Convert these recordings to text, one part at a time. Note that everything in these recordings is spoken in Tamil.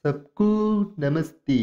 சப்கு நமஸ்தே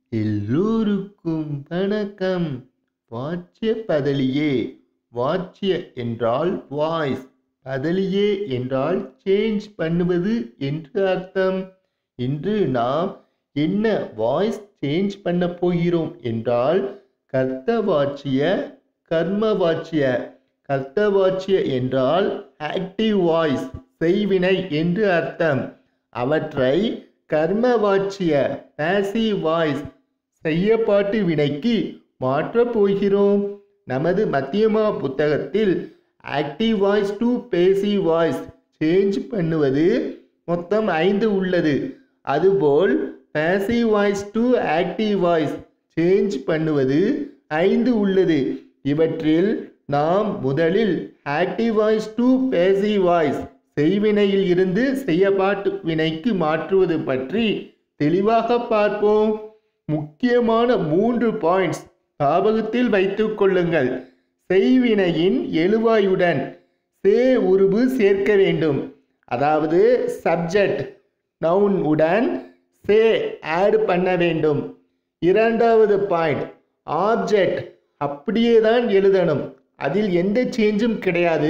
எல்லோருக்கும் வணக்கம் வாச்சிய பதலியே வாச்சிய என்றால் வாய்ஸ் பதலியே என்றால் சேஞ்ச் பண்ணுவது என்று அர்த்தம் இன்று நாம் என்ன வாய்ஸ் சேஞ்ச் பண்ண போகிறோம் என்றால் கர்த்த வாச்சிய கர்ம வாச்சிய கர்த்த வாச்சிய என்றால் ஆக்டிவ் வாய்ஸ் செய்வினை என்று அர்த்தம் அவற்றை கர்ம வாச்சிய பேசிவ் வாய்ஸ் செய்யப்பாட்டு வினைக்கு மாற்றப் போகிறோம் நமது மத்தியமா புத்தகத்தில் active voice to passive voice change பண்ணுவது மொத்தம் ஐந்து உள்ளது அதுபோல் passive voice to active voice change பண்ணுவது ஐந்து உள்ளது இவற்றில் நாம் முதலில் active voice to passive voice செய்வினையில் இருந்து செய்யப்பாட்டு வினைக்கு மாற்றுவது பற்றி தெளிவாக பார்ப்போம் முக்கியமான மூன்று பாயிண்ட்ஸ் ஞாபகத்தில் வைத்துக் கொள்ளுங்கள் செய்வினையின் எழுவாயுடன் சே உருபு சேர்க்க வேண்டும் அதாவது சப்ஜெக்ட் நவுன் உடன் சே ஆட் பண்ண வேண்டும் இரண்டாவது பாயிண்ட் ஆப்ஜெக்ட் அப்படியே தான் எழுதணும் அதில் எந்த சேஞ்சும் கிடையாது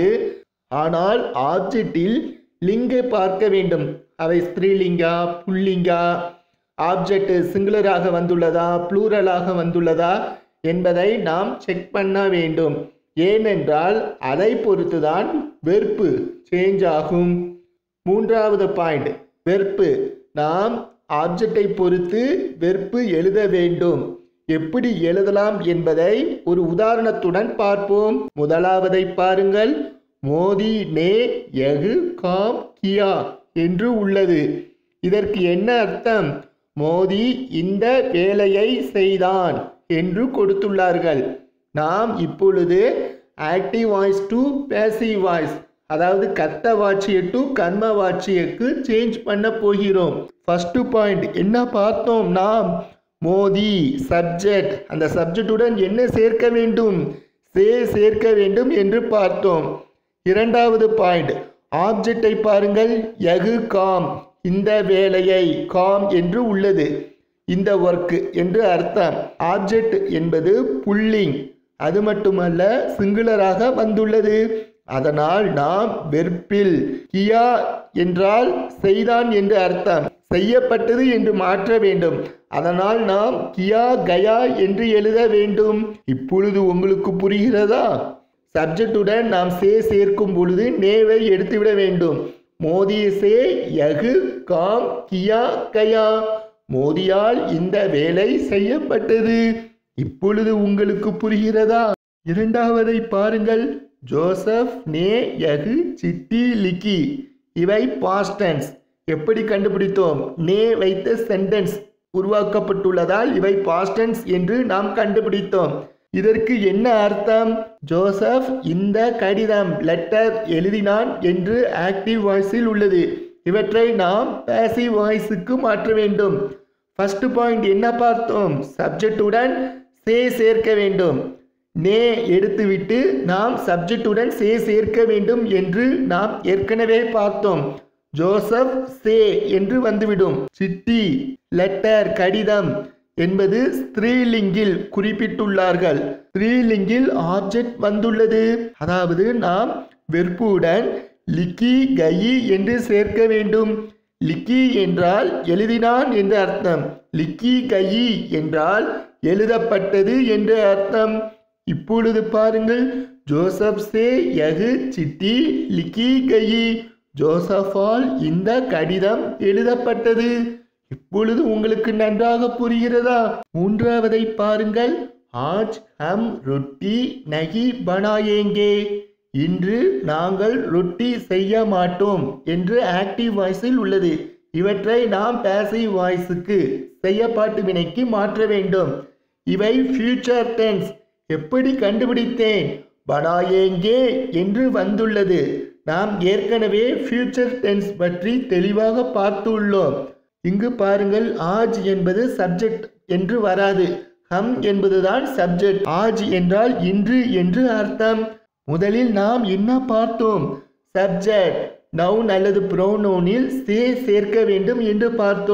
ஆனால் ஆப்ஜெக்டில் லிங்கை பார்க்க வேண்டும் அவை ஸ்திரீலிங்கா புல்லிங்கா ஆப்ஜெக்ட் சிங்குலராக வந்துள்ளதா ப்ளூரலாக வந்துள்ளதா என்பதை நாம் செக் பண்ண வேண்டும் ஏனென்றால் அதை பொறுத்துதான் வெறுப்பு சேஞ்ச் ஆகும் மூன்றாவது பாயிண்ட் வெறுப்பு நாம் ஆப்ஜெக்டை பொறுத்து வெறுப்பு எழுத வேண்டும் எப்படி எழுதலாம் என்பதை ஒரு உதாரணத்துடன் பார்ப்போம் முதலாவதை பாருங்கள் மோதி நே எகு காம் கியா என்று உள்ளது இதற்கு என்ன அர்த்தம் மோதி இந்த வேலையை செய்தான் என்று கொடுத்துள்ளார்கள் நாம் இப்பொழுது active voice to passive voice அதாவது கத்த வாட்சிய டு கர்ம வாட்சியக்கு சேஞ்ச் பண்ண போகிறோம் ஃபர்ஸ்ட் பாயிண்ட் என்ன பார்த்தோம் நாம் மோதி சப்ஜெக்ட் அந்த சப்ஜெக்டுடன் என்ன சேர்க்க வேண்டும் சே சேர்க்க வேண்டும் என்று பார்த்தோம் இரண்டாவது பாயிண்ட் ஆப்ஜெக்டை பாருங்கள் யகு காம் இந்த வேலையை காம் என்று உள்ளது இந்த ஒர்க் என்று அர்த்தம் ஆப்ஜெக்ட் என்பது புல்லிங் அது மட்டுமல்ல சிங்குலராக வந்துள்ளது அதனால் நாம் வெறுப்பில் கியா என்றால் செய்தான் என்று அர்த்தம் செய்யப்பட்டது என்று மாற்ற வேண்டும் அதனால் நாம் கியா கயா என்று எழுத வேண்டும் இப்பொழுது உங்களுக்கு புரிகிறதா சப்ஜெக்டுடன் நாம் சே சேர்க்கும் பொழுது நேவை எடுத்துவிட வேண்டும் மோதிய சே யகு காம் கியா கயா மோதியால் இந்த வேலை செய்யப்பட்டது இப்பொழுது உங்களுக்கு புரிகிறதா இரண்டாவதை பாருங்கள் ஜோசப் நே யகு சிட்டி லிக்கி இவை பாஸ்டன்ஸ் எப்படி கண்டுபிடித்தோம் நே வைத்த சென்டென்ஸ் உருவாக்கப்பட்டுள்ளதால் இவை பாஸ்டன்ஸ் என்று நாம் கண்டுபிடித்தோம் இதற்கு என்ன அர்த்தம் ஜோசப் இந்த கடிதம் லெட்டர் எழுதினான் என்று ஆக்டிவ் வாய்ஸில் உள்ளது இவற்றை நாம் பேசிவ் வாய்ஸுக்கு மாற்ற வேண்டும் ஃபர்ஸ்ட் பாயிண்ட் என்ன பார்த்தோம் சப்ஜெக்டுடன் சே சேர்க்க வேண்டும் நே எடுத்துவிட்டு நாம் சப்ஜெக்டுடன் சே சேர்க்க வேண்டும் என்று நாம் ஏற்கனவே பார்த்தோம் ஜோசப் சே என்று வந்துவிடும் சிட்டி லெட்டர் கடிதம் என்பது ஸ்திரீலிங்கில் குறிப்பிட்டுள்ளார்கள் ஸ்திரீலிங்கில் ஆப்ஜெக்ட் வந்துள்ளது அதாவது நாம் வெறுப்புடன் லிக்கி கயி என்று சேர்க்க வேண்டும் லிக்கி என்றால் எழுதினான் என்று அர்த்தம் லிக்கி கயி என்றால் எழுதப்பட்டது என்று அர்த்தம் இப்பொழுது பாருங்கள் ஜோசப் சே யகு சிட்டி லிக்கி கயி ஜோசஃபால் இந்த கடிதம் எழுதப்பட்டது இப்பொழுது உங்களுக்கு நன்றாக புரிகிறதா மூன்றாவதை பாருங்கள் ஆஜ் ஹம் ரொட்டி நகி பனாயேங்கே இன்று நாங்கள் ரொட்டி செய்ய மாட்டோம் என்று ஆக்டிவ் வாய்ஸில் உள்ளது இவற்றை நாம் பேசிவ் வாய்ஸுக்கு செய்யப்பாட்டு வினைக்கு மாற்ற வேண்டும் இவை ஃபியூச்சர் டென்ஸ் எப்படி கண்டுபிடித்தேன் பனாயேங்கே என்று வந்துள்ளது நாம் ஏற்கனவே ஃபியூச்சர் டென்ஸ் பற்றி தெளிவாக பார்த்துள்ளோம் இங்கு பாருங்கள் ஆஜ் என்பது சப்ஜெக்ட் என்று வராது ஹம் என்பதுதான் சப்ஜெக்ட் ஆஜ் என்றால் இன்று என்று அர்த்தம் முதலில் நாம் என்ன பார்த்தோம் சப்ஜெக்ட் நவுன் அல்லது ப்ரோனோனில் சே சேர்க்க வேண்டும் என்று பார்த்தோம்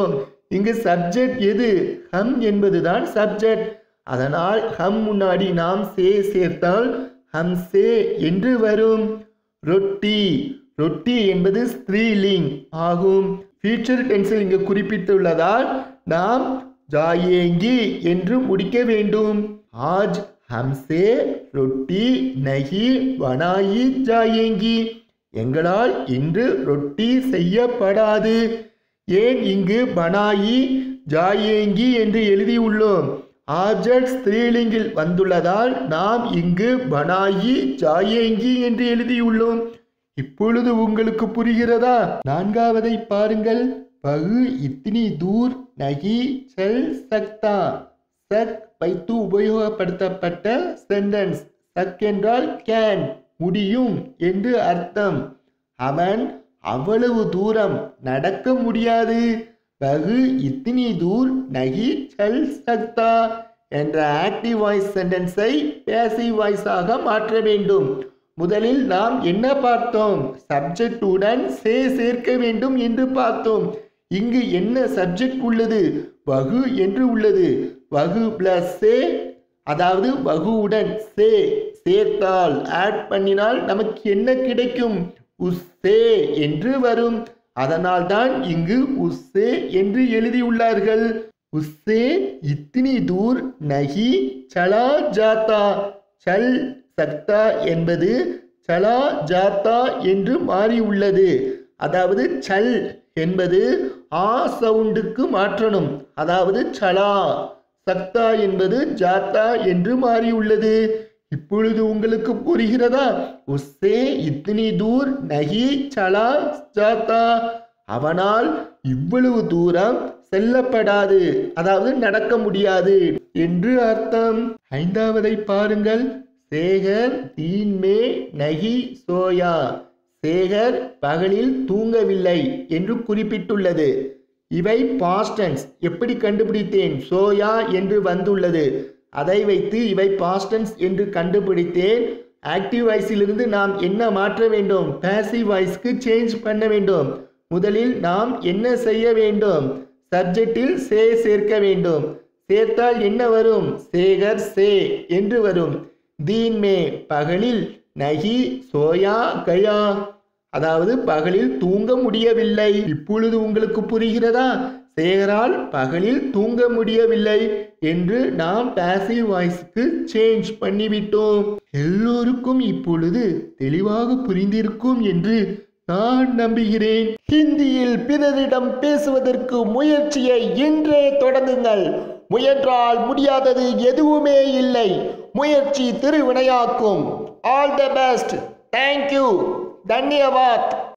இங்கு சப்ஜெக்ட் எது ஹம் என்பதுதான் சப்ஜெக்ட் அதனால் ஹம் முன்னாடி நாம் சே சேர்த்தால் ஹம் சே என்று வரும் ரொட்டி ரொட்டி என்பது ஸ்திரீலிங் ஆகும் ஃபியூச்சர் டென்ஸில் இங்கு குறிப்பிட்டுள்ளதால் நாம் ஜாயேங்கி என்று முடிக்க வேண்டும் ஆஜ் ஹம்சே ரொட்டி நகி வனாயி ஜாயேங்கி எங்களால் இன்று ரொட்டி செய்யப்படாது ஏன் இங்கு பனாயி ஜாயேங்கி என்று எழுதியுள்ளோம் ஆப்ஜெக்ட் ஸ்திரீலிங்கில் வந்துள்ளதால் நாம் இங்கு பனாயி ஜாயேங்கி என்று எழுதியுள்ளோம் இப்பொழுது உங்களுக்கு புரிகிறதா நான்காவதை பாருங்கள் பகு இத்தினி தூர் நகி செல் சக்தா சக் வைத்து உபயோகப்படுத்தப்பட்ட சென்டென்ஸ் சக் என்றால் கேன் முடியும் என்று அர்த்தம் அவன் அவ்வளவு தூரம் நடக்க முடியாது பகு இத்தினி தூர் நகி செல் சக்தா என்ற ஆக்டிவ் வாய்ஸ் சென்டென்ஸை பேசிவ் வாய்ஸாக மாற்ற வேண்டும் முதலில் நாம் என்ன பார்த்தோம் சப்ஜெக்டுடன் சே சேர்க்க வேண்டும் என்று பார்த்தோம் இங்கு என்ன சப்ஜெக்ட் உள்ளது வகு என்று உள்ளது வகு பிளஸ் சே அதாவது வகுவுடன் சே சேர்த்தால் ஆட் பண்ணினால் நமக்கு என்ன கிடைக்கும் உஸ்ஸே என்று வரும் அதனால் தான் இங்கு உஸ்ஸே என்று எழுதியுள்ளார்கள் உஸ்ஸே இத்தினி தூர் நகி சலா ஜாத்தா சல் சக்தா என்பது சலா ஜாத்தா என்று மாறியுள்ளது அதாவது சல் என்பது ஆ சவுண்டுக்கு மாற்றணும் அதாவது சலா சக்தா என்பது ஜாத்தா என்று மாறியுள்ளது இப்பொழுது உங்களுக்கு புரிகிறதா உஸ்ஸே இத்தினி தூர் நகி சலா ஜாத்தா அவனால் இவ்வளவு தூரம் செல்லப்படாது அதாவது நடக்க முடியாது என்று அர்த்தம் ஐந்தாவதை பாருங்கள் சேகர் தீன்மே நகி சோயா சேகர் பகலில் தூங்கவில்லை என்று குறிப்பிட்டுள்ளது இவை பாஸ்டன்ஸ் எப்படி கண்டுபிடித்தேன் சோயா என்று வந்துள்ளது அதை வைத்து இவை பாஸ்டன்ஸ் என்று கண்டுபிடித்தேன் ஆக்டிவ் வாய்ஸிலிருந்து நாம் என்ன மாற்ற வேண்டும் பேசிவ் வாய்ஸ்க்கு சேஞ்ச் பண்ண வேண்டும் முதலில் நாம் என்ன செய்ய வேண்டும் சப்ஜெக்டில் சே சேர்க்க வேண்டும் சேர்த்தால் என்ன வரும் சேகர் சே என்று வரும் தீன்மே பகலில் நகி சோயா கயா அதாவது பகலில் தூங்க முடியவில்லை இப்பொழுது உங்களுக்கு புரிகிறதா சேகரால் பகலில் தூங்க முடியவில்லை என்று நாம் பாசிவ் வாய்ஸ்க்கு சேஞ்ச் பண்ணிவிட்டோம் எல்லோருக்கும் இப்பொழுது தெளிவாக புரிந்திருக்கும் என்று நான் நம்புகிறேன் ஹிந்தியில் பிறரிடம் பேசுவதற்கு முயற்சியை இன்றே தொடங்குங்கள் முயன்றால் முடியாதது எதுவுமே இல்லை முயற்சி திருவினையாக்கும் ஆல் த பெஸ்ட் தேங்க்யூ தன்யவாத்